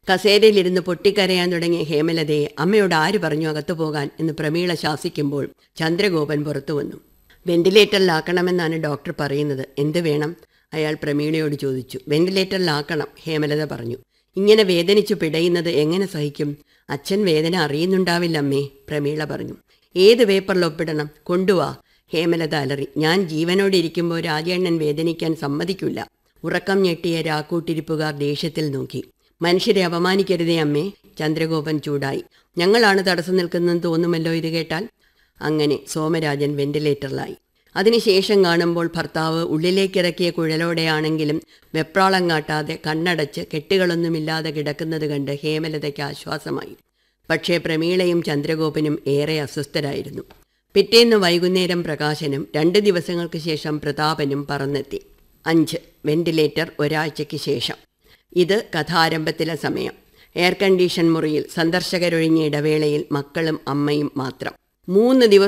കസേരയിലിരുന്ന് പൊട്ടിക്കരയാൻ തുടങ്ങിയ ഹേമലതയെ അമ്മയോട് ആര് പറഞ്ഞു അകത്തു പോകാൻ എന്ന് പ്രമീള ശാസിക്കുമ്പോൾ ചന്ദ്രഗോപൻ പുറത്തു വന്നു വെന്റിലേറ്ററിലാക്കണമെന്നാണ് ഡോക്ടർ പറയുന്നത് എന്ത് വേണം അയാൾ പ്രമീളയോട് ചോദിച്ചു വെന്റിലേറ്ററിലാക്കണം ഹേമലത പറഞ്ഞു ഇങ്ങനെ വേദനിച്ചു പിടയുന്നത് എങ്ങനെ സഹിക്കും അച്ഛൻ വേദന അറിയുന്നുണ്ടാവില്ല അമ്മേ പ്രമീള പറഞ്ഞു ഏത് പേപ്പറിൽ ഒപ്പിടണം കൊണ്ടുവാ ഹേമലത അലറി ഞാൻ ജീവനോടിരിക്കുമ്പോൾ രാജേണ്ണൻ വേദനിക്കാൻ സമ്മതിക്കില്ല ഉറക്കം ഞെട്ടിയ രാക്കൂട്ടിരിപ്പുകാർ ദേഷ്യത്തിൽ നോക്കി മനുഷ്യരെ അപമാനിക്കരുതേ അമ്മേ ചന്ദ്രഗോപൻ ചൂടായി ഞങ്ങളാണ് തടസ്സം നിൽക്കുന്നതെന്ന് തോന്നുമല്ലോ ഇത് കേട്ടാൽ അങ്ങനെ സോമരാജൻ വെന്റിലേറ്ററിലായി അതിനുശേഷം കാണുമ്പോൾ ഭർത്താവ് ഉള്ളിലേക്കിറക്കിയ കുഴലോടെയാണെങ്കിലും വെപ്രാളം കാട്ടാതെ കണ്ണടച്ച് കെട്ടുകളൊന്നുമില്ലാതെ കിടക്കുന്നത് കണ്ട് ഹേമലതയ്ക്ക് ആശ്വാസമായി പക്ഷേ പ്രമീളയും ചന്ദ്രഗോപനും ഏറെ അസ്വസ്ഥരായിരുന്നു പിറ്റേന്ന് വൈകുന്നേരം പ്രകാശനും രണ്ട് ദിവസങ്ങൾക്ക് ശേഷം പ്രതാപനും പറന്നെത്തി അഞ്ച് വെന്റിലേറ്റർ ഒരാഴ്ചയ്ക്ക് ശേഷം ഇത് കഥാരംഭത്തിലെ സമയം എയർ കണ്ടീഷൻ മുറിയിൽ സന്ദർശകരൊഴിഞ്ഞ ഇടവേളയിൽ മക്കളും അമ്മയും മാത്രം മൂന്ന് ദിവസം